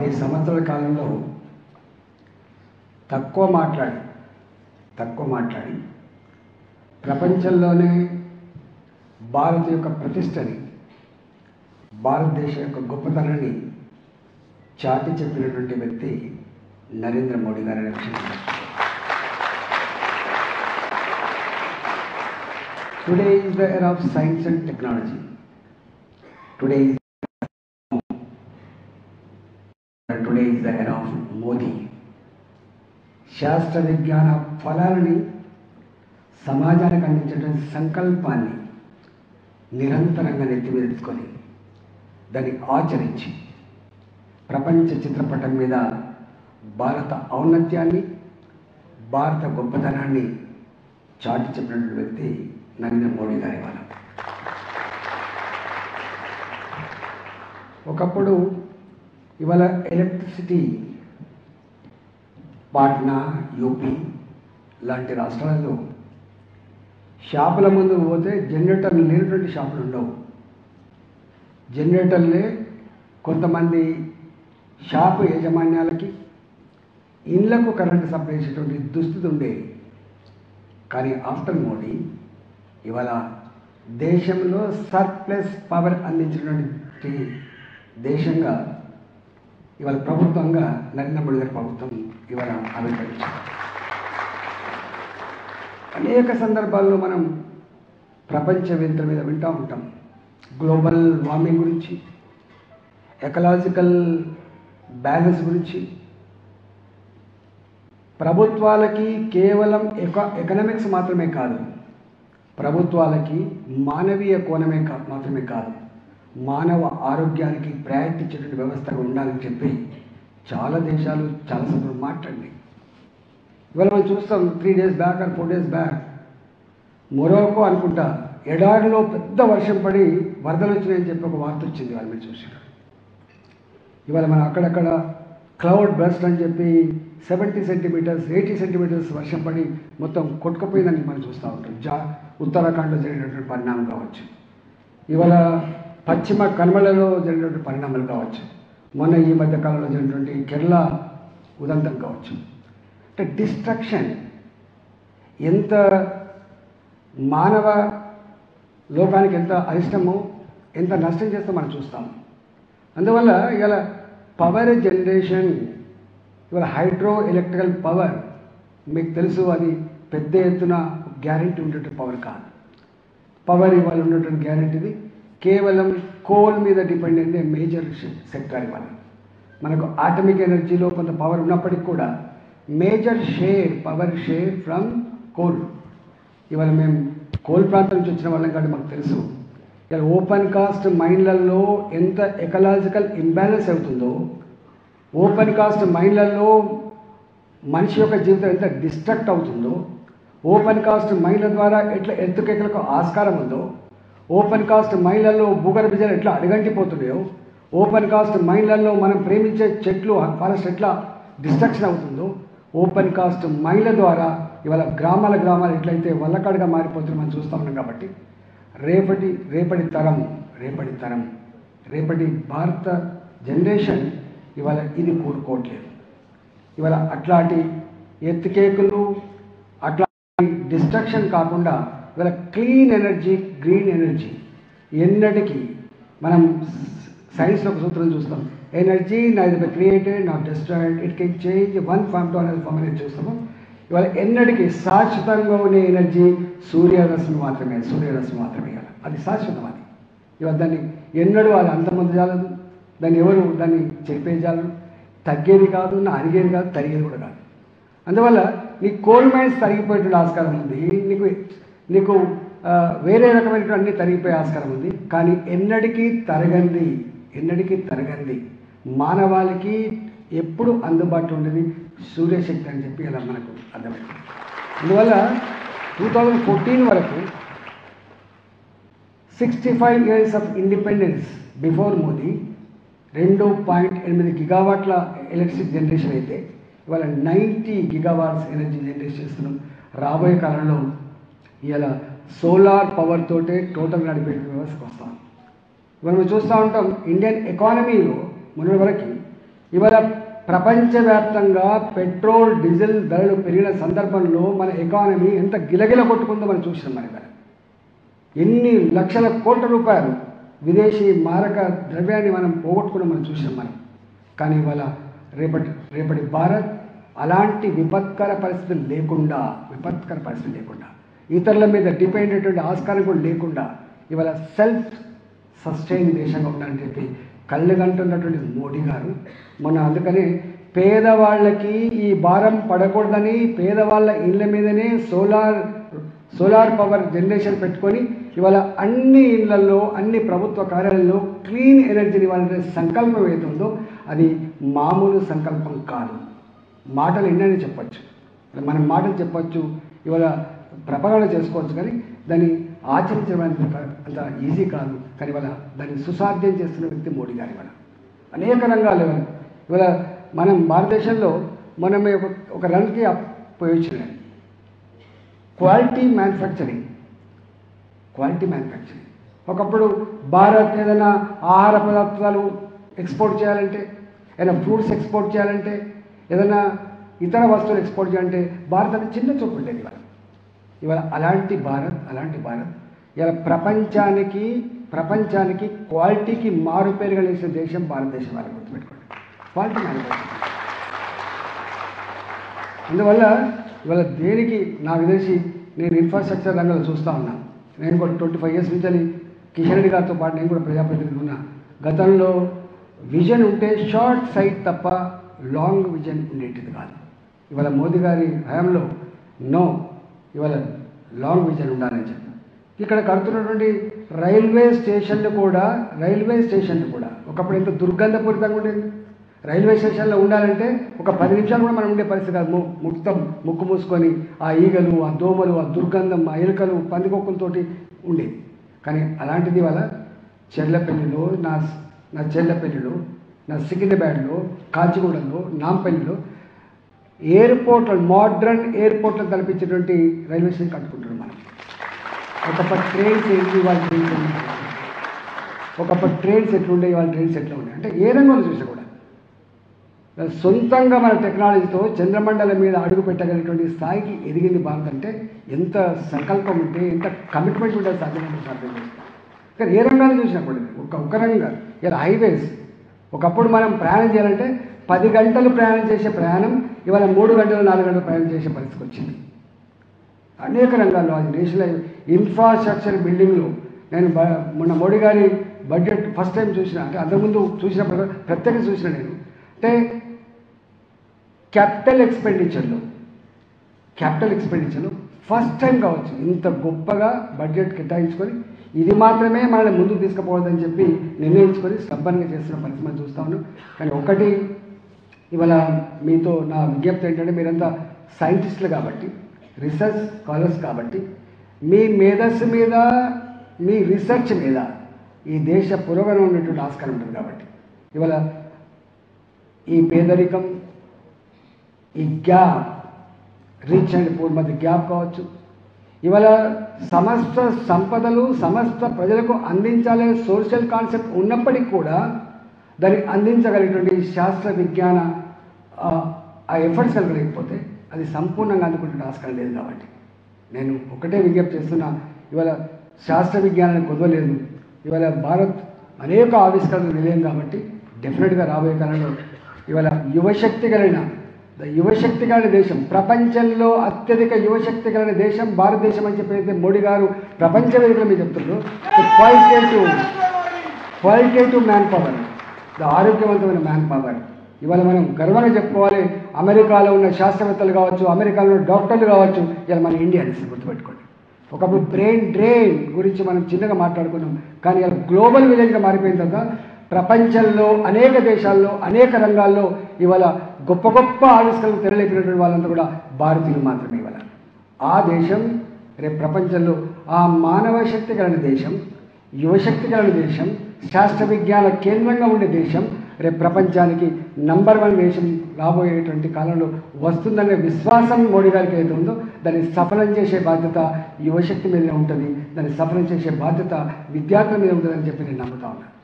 పది సంవత్సరాల కాలంలో తక్కువ మాట్లాడి తక్కువ మాట్లాడి ప్రపంచంలోనే భారత్ యొక్క ప్రతిష్టని భారతదేశం యొక్క గొప్పతనాన్ని చాటి చెప్పినటువంటి వ్యక్తి నరేంద్ర మోడీ గారి అనే విషయం today is the era of science and technology today is today is the era of Modi శాస్త్ర విజ్ఞాన ఫలాలని సమాజానికి అందించేటువంటి సంకల్పాన్ని నిరంతరంగా నెత్తిమీదెత్తుకొని దాన్ని ఆచరించి ప్రపంచ చిత్రపటం మీద భారత ఔన్నత్యాన్ని భారత గొప్పతనాన్ని చాటి చెప్పినటువంటి వ్యక్తి నరేంద్ర మోడీ గారి వాళ్ళ ఒకప్పుడు ఇవాళ ఎలక్ట్రిసిటీ పాట్నా యూపీ లాంటి రాష్ట్రాలలో షాపుల ముందు పోతే జనరేటర్లు లేనటువంటి షాపులు ఉండవు జనరేటర్లే కొంతమంది షాపు యాజమాన్యాలకి ఇళ్లకు కరెంటు సప్లై చేసేటువంటి దుస్థితి ఉండేది కానీ ఆఫ్టర్ మోడీ ఇవాళ దేశంలో సర్ప్లస్ పవర్ అందించినటువంటి దేశంగా ఇవాళ ప్రభుత్వంగా నరేంద్ర మోడీ గారి ప్రభుత్వం ఇవాళ ఆవిర్భవించింది అనేక సందర్భాల్లో మనం ప్రపంచవేత్తల మీద వింటూ ఉంటాం గ్లోబల్ వార్మింగ్ గురించి ఎకలాజికల్ బ్యాలెన్స్ గురించి ప్రభుత్వాలకి కేవలం ఎక ఎకనామిక్స్ మాత్రమే కాదు ప్రభుత్వాలకి మానవీయ కోణమే కా మాత్రమే కాదు మానవ ఆరోగ్యానికి ప్రయారిటీ ఇచ్చేటువంటి వ్యవస్థగా ఉండాలని చెప్పి చాలా దేశాలు చాలా సందర్భం మాట్లాడి ఇవాళ మనం చూస్తాం three days back or four days back Morocco అనుకుంటా ఎడారిలో పెద్ద వర్షం పడి వరదలు వచ్చినాయని చెప్పి ఒక వార్త వచ్చింది వాళ్ళు మీరు చూసారు ఇవాళ మనం అక్కడక్కడ క్లౌడ్ బస్ట్ అని చెప్పి సెవెంటీ సెంటీమీటర్స్ ఎయిటీ సెంటీమీటర్స్ వర్షం పడి మొత్తం కొట్టుకుపోయిందని మనం చూస్తూ ఉంటాం జా ఉత్తరాఖండ్లో జరిగినటువంటి పరిణామం కావచ్చు ఇవాళ పశ్చిమ కనుమలలో జరిగినటువంటి పరిణామాలు కావచ్చు మొన్న ఈ మధ్య కాలంలో జరిగినటువంటి కేరళ ఉదంతం కావచ్చు అంటే డిస్ట్రక్షన్ ఎంత మానవ లోకానికి ఎంత అరిష్టమో ఎంత నష్టం చేస్తో మనం చూస్తాం అందువల్ల ఇవాళ పవర్ జనరేషన్ ఇవాళ హైడ్రో ఎలక్ట్రికల్ పవర్ మీకు తెలుసు అది పెద్ద ఎత్తున గ్యారంటీ ఉండేటువంటి పవర్ కాదు పవర్ ఇవాళ ఉన్నటువంటి గ్యారంటీది కేవలం కోల్ మీద డిపెండ్ అయ్యే మేజర్ సెక్టర్ ఇవాళ మనకు ఆటమిక్ ఎనర్జీలో కొంత పవర్ ఉన్నప్పటికీ కూడా major share power share from coal ఇవాళ మేము కోల్ ప్రాంతం నుంచి వచ్చిన వాళ్ళం కాబట్టి మాకు తెలుసు ఇవాళ ఓపెన్ కాస్ట్ మైన్లలో ఎంత ఎకలాజికల్ ఇంబ్యాలెన్స్ అవుతుందో ఓపెన్ కాస్ట్ మైన్లలో మనిషి యొక్క జీవితం ఎంత డిస్ట్రక్ట్ అవుతుందో ఓపెన్ కాస్ట్ మైన్ల ద్వారా ఎట్లా ఎత్తుకెక్కలకు ఆస్కారం ఉందో ఓపెన్ కాస్ట్ మైన్లలో భూగర్భ జలం ఎట్లా అడగంటిపోతున్నాయో ఓపెన్ కాస్ట్ మైన్లలో మనం ప్రేమించే చెట్లు ఫారెస్ట్ ఎట్లా డిస్ట్రక్షన్ అవుతుందో ఓపెన్ కాస్ట్ మైన్ల ద్వారా ఇవాళ గ్రామాల గ్రామాలు ఎట్లయితే వల్లకాడుగా మారిపోతుందో మనం చూస్తూ ఉన్నాం కాబట్టి రేపటి రేపటి తరం రేపటి తరం రేపటి భారత జనరేషన్ ఇవాళ ఇది కోరుకోవట్లేదు ఇవాళ అట్లాంటి ఎత్తుకేకులు అట్లాంటి డిస్ట్రక్షన్ కాకుండా ఇవాళ క్లీన్ ఎనర్జీ గ్రీన్ ఎనర్జీ ఎన్నటికీ మనం సైన్స్లో ఒక సూత్రం చూస్తాం energy neither created not destroyed it can change one form to another form అనేది చూస్తాము ఇవాళ ఎన్నటికీ శాశ్వతంగా ఉండే ఎనర్జీ సూర్యరశ్మి మాత్రమే సూర్యరశ్మి మాత్రమే ఇవాళ అది శాశ్వతం అది ఇవాళ దాన్ని ఎన్నడూ అది అంతమంది చాలదు దాన్ని ఎవరు దాన్ని చెప్పేయజాలరు తగ్గేది కాదు నా అరిగేది కాదు తరిగేది కూడా కాదు అందువల్ల నీ కోల్ మైన్స్ తరిగిపోయేటువంటి ఆస్కారం ఉంది నీకు నీకు ఆ, వేరే రకమైనటువంటి అన్ని తరిగిపోయే ఆస్కారం ఉంది కానీ ఎన్నటికీ తరగంది ఎన్నటికీ తరగంది మానవాళికి ఎప్పుడు అందుబాటులో ఉండేది సూర్యశక్తి అని చెప్పి అలా మనకు అర్థమైంది అందువల్ల టూ థౌజండ్ ఫోర్టీన్ వరకు sixty five years of independence before Modi రెండు పాయింట్ ఎనిమిది గిగావాట్ల ఎలక్ట్రిసిటీ జనరేషన్ అయితే ఇవాళ నైంటీ గిగావాట్స్ ఎనర్జీ జనరేట్ చేస్తున్నాం రాబోయే కాలంలో ఇవాళ సోలార్ పవర్ తోటే టోటల్ నడిపే వ్యవస్థకు వస్తాం ఇవాళ మనం చూస్తూ ఉంటాం ఇండియన్ ఎకానమీలో మొన్నటి వరకు ఇవాళ ప్రపంచవ్యాప్తంగా పెట్రోల్ డీజిల్ ధరలు పెరిగిన సందర్భంలో మన ఎకానమీ ఎంత గిలగిల కొట్టుకుందో మనం చూసినాం మన ఇవాళ ఎన్ని లక్షల కోట్ల రూపాయలు విదేశీ మారక ద్రవ్యాన్ని మనం పోగొట్టుకుని మనం చూసాం మనం కానీ ఇవాళ రేపటి రేపటి భారత్ అలాంటి విపత్కర పరిస్థితులు లేకుండా విపత్కర పరిస్థితులు లేకుండా ఇతరుల మీద డిపెండ్ అయ్యేటువంటి ఆస్కారం కూడా లేకుండా ఇవాళ సెల్ఫ్ సస్టైన్ దేశంగా ఉండాలని చెప్పి కళ్ళగంటున్నటువంటి మోడీ గారు మొన్న అందుకనే పేదవాళ్ళకి ఈ భారం పడకూడదని పేదవాళ్ళ ఇళ్ళ మీదనే సోలార్ సోలార్ పవర్ జనరేషన్ పెట్టుకొని ఇవాళ అన్ని ఇళ్లలో అన్ని ప్రభుత్వ కార్యాలయాల్లో క్లీన్ ఎనర్జీని వాళ్ళ సంకల్పం ఏదైతే ఉందో అది మామూలు సంకల్పం కాదు మాటలు ఎన్నని చెప్పచ్చు మనం మాటలు చెప్పచ్చు ఇవాళ ప్రపగడ చేసుకోవచ్చు కానీ దాన్ని ఆచరించడం అనేది ఒక అంత ఈజీ కాదు కానీ ఇవాళ దాన్ని సుసాధ్యం చేస్తున్న వ్యక్తి మోడీ గారు ఇవాళ అనేక రంగాలు ఇవాళ ఇవాళ మనం భారతదేశంలో మనం ఒక ఒక రన్కి పోయొచ్చినాయి క్వాలిటీ మ్యానుఫ్యాక్చరింగ్ క్వాలిటీ మ్యానుఫ్యాక్చరింగ్ ఒకప్పుడు భారత్ ఏదైనా ఆహార పదార్థాలు ఎక్స్పోర్ట్ చేయాలంటే ఏదైనా ఫ్రూట్స్ ఎక్స్పోర్ట్ చేయాలంటే ఏదైనా ఇతర వస్తువులు ఎక్స్పోర్ట్ చేయాలంటే భారత్ అనేది చిన్న చూపు ఉండేది ఇవాళ ఇవాళ అలాంటి భారత్ అలాంటి భారత్ ఇవాళ ప్రపంచానికి ప్రపంచానికి క్వాలిటీకి మారుపేరుగా వేసే దేశం భారతదేశం వాళ్ళ గుర్తుపెట్టుకోండి క్వాలిటీ మ్యానుఫ్యాక్చరింగ్ అందువల్ల ఇవాళ దేనికి నాకు తెలిసి నేను ఇన్ఫ్రాస్ట్రక్చర్ రంగంలో చూస్తూ ఉన్నాను నేను కూడా ట్వంటీ ఫైవ్ ఇయర్స్ నుంచి కిషన్ రెడ్డి గారితో పాటు నేను కూడా ప్రజాప్రతినిధి ఉన్నా గతంలో విజన్ ఉంటే షార్ట్ సైట్ తప్ప లాంగ్ విజన్ ఉండేటిది కాదు ఇవాళ మోదీ గారి హయాంలో నో ఇవాళ లాంగ్ విజన్ ఉండాలని చెప్పి ఇక్కడ కడుతున్నటువంటి రైల్వే స్టేషన్లు కూడా రైల్వే స్టేషన్లు కూడా ఒకప్పుడు ఎంత దుర్గంధపూరితంగా ఉండేది రైల్వే స్టేషన్లో ఉండాలంటే ఒక పది నిమిషాలు కూడా మనం ఉండే పరిస్థితి కాదు ము- మొత్తం ముక్కు మూసుకొని ఆ ఈగలు ఆ దోమలు ఆ దుర్గంధం ఆ ఎలుకలు పందికొక్కులతోటి ఉండేది కానీ అలాంటిది వాళ్ళ చెర్లపల్లిలో నా నా చెర్లపల్లిలో నా సికింద్రాబాద్లో కాచిగూడలో నాంపల్లిలో ఎయిర్పోర్ట్ మోడ్రన్ ఎయిర్పోర్ట్లో కల్పించేటువంటి రైల్వే స్టేషన్ కట్టుకుంటున్నాం మనం ఒకప్పుడు ట్రైన్స్ ఏంటి వాళ్ళ ట్రైన్స్ ఏంటి ఒకప్పుడు ట్రైన్స్ ఎట్లుండే వాళ్ళ ట్రైన్స్ ఎట్లా ఉండే అంటే ఏ రంగంలో చూసినా కూడా సొంతంగా మన టెక్నాలజీతో చంద్రమండలం మీద అడుగు పెట్టగలిగినటువంటి స్థాయికి ఎదిగింది భారత్ అంటే ఎంత సంకల్పం ఉంటే ఎంత కమిట్మెంట్ ఉంటే సాధ్యమంటే సాధ్యం చేస్తాం కానీ ఏ రంగాన్ని చూసినా కూడా ఒక ఒక రంగం ఇలా హైవేస్ ఒకప్పుడు మనం ప్రయాణం చేయాలంటే పది గంటలు ప్రయాణం చేసే ప్రయాణం ఇవాళ మూడు గంటలు నాలుగు గంటలు ప్రయాణం చేసే పరిస్థితి వచ్చింది అనేక రంగాల్లో అది నేషనల్ ఇన్ఫ్రాస్ట్రక్చర్ బిల్డింగ్లో నేను బ- మొన్న మోడీ గారి బడ్జెట్ ఫస్ట్ టైం చూసిన అంటే అంతకుముందు చూసినప్పుడు ప్రత్యేకంగా చూసిన నేను అంటే క్యాపిటల్ ఎక్స్పెండిచర్లో క్యాపిటల్ ఎక్స్పెండిచర్లో ఫస్ట్ టైం కావచ్చు ఇంత గొప్పగా బడ్జెట్ కేటాయించుకొని ఇది మాత్రమే మనల్ని ముందుకు తీసుకుపోవద్దని చెప్పి నిర్ణయించుకొని స్టబ్బన్గా చేస్తున్న పరిస్థితి మనం చూస్తా ఉన్నాం కానీ ఒకటి ఇవాళ మీతో నా విజ్ఞప్తి ఏంటంటే మీరంతా సైంటిస్టులు కాబట్టి రీసెర్చ్ స్కాలర్స్ కాబట్టి మీ మేధస్సు మీద మీ రీసెర్చ్ మీద ఈ దేశ పురోగమనం ఉన్నటువంటి ఆస్కారం ఉంటుంది కాబట్టి ఇవాళ ఈ పేదరికం ఈ గ్యాప్ రిచ్ అండ్ పూర్ మధ్య గ్యాప్ కావచ్చు ఇవాళ సమస్త సంపదలు సమస్త ప్రజలకు అందించాలనే సోషల్ కాన్సెప్ట్ ఉన్నప్పటికీ కూడా దాన్ని అందించగలిగినటువంటి శాస్త్ర విజ్ఞాన ఆ, ఆ ఎఫర్ట్స్ కలగలేకపోతే అది సంపూర్ణంగా అందుకుంటున్న ఆస్కారం లేదు కాబట్టి నేను ఒకటే విజ్ఞప్తి చేస్తున్నా ఇవాళ శాస్త్ర విజ్ఞానాన్ని కుదవలేదు ఇవాళ భారత్ అనేక ఆవిష్కరణలు నిలయం కాబట్టి డెఫినెట్గా రాబోయే కాలంలో ఇవాళ యువశక్తి కలిగిన ద యువశక్తి కలిగిన దేశం ప్రపంచంలో అత్యధిక యువశక్తి కలిగిన దేశం భారతదేశం అని చెప్పి అయితే మోడీ గారు ప్రపంచ వేదికలో మీరు చెప్తున్నారు qualitative qualitative man power the ఆరోగ్యవంతమైన మ్యాన్ పవర్ ఇవాళ మనం గర్వంగా చెప్పుకోవాలి అమెరికాలో ఉన్న శాస్త్రవేత్తలు కావచ్చు అమెరికాలో ఉన్న డాక్టర్లు కావచ్చు ఇవాళ మన ఇండియన్స్ గుర్తుపెట్టుకోండి ఒకప్పుడు బ్రెయిన్ డ్రెయిన్ గురించి మనం చిన్నగా మాట్లాడుకున్నాం కానీ ఇలా గ్లోబల్ విలేజ్గా మారిపోయిన తర్వాత ప్రపంచంలో అనేక దేశాల్లో అనేక రంగాల్లో ఇవాళ గొప్ప గొప్ప ఆవిష్కరణలు తెరలేపినటువంటి వాళ్ళంతా కూడా భారతీయులు మాత్రమే ఇవాళ ఆ దేశం రేపు ప్రపంచంలో ఆ మానవ శక్తి కలిగిన దేశం యువశక్తి కలిగిన దేశం శాస్త్ర విజ్ఞాన కేంద్రంగా ఉండే దేశం రేపు ప్రపంచానికి నంబర్ వన్ దేశం రాబోయేటువంటి కాలంలో వస్తుందనే విశ్వాసం మోడీ గారికి అయితే ఉందో దాన్ని సఫలం చేసే బాధ్యత యువశక్తి మీద ఉంటుంది దాన్ని సఫలం చేసే బాధ్యత విద్యార్థుల మీద ఉంటుందని చెప్పి నేను నమ్ముతా ఉన్నాను